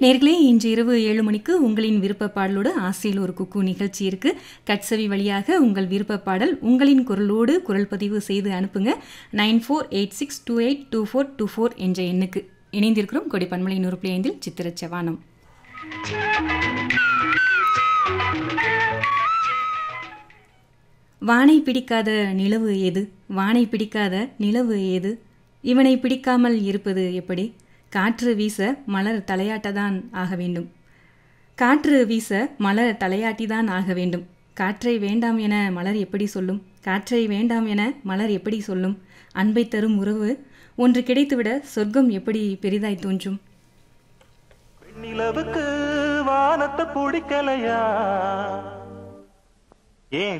நேர்களே இன்று இரவு ஏழு மணிக்கு உங்களின் விருப்ப பாடலோடு ஆசையில் ஒரு குக்கு நிகழ்ச்சி இருக்கு கட்சவி வழியாக உங்கள் விருப்ப பாடல் உங்களின் குரலோடு குரல் பதிவு செய்து அனுப்புங்க nine four eight six two eight two four two four என்ற எண்ணுக்கு இணைந்திருக்கிறோம் கொடி பன்மலை நூறு புள்ளி ஐந்தில் சித்திர செவானம் வானை பிடிக்காத நிலவு எது வானை பிடிக்காத நிலவு எது இவனை பிடிக்காமல் இருப்பது எப்படி காற்று வீச மலர் தலையாட்டதான் ஆக வேண்டும் காற்று வீச மலர் தலையாட்டிதான் ஆக வேண்டும் காற்றை வேண்டாம் என மலர் எப்படி சொல்லும் காற்றை வேண்டாம் என மலர் எப்படி சொல்லும் அன்பை தரும் உறவு ஒன்று கிடைத்துவிட சொர்க்கம் எப்படி பெரிதாய் தோன்றும் நிலவுக்கு வானத்தை பிடிக்கலையா ஏன்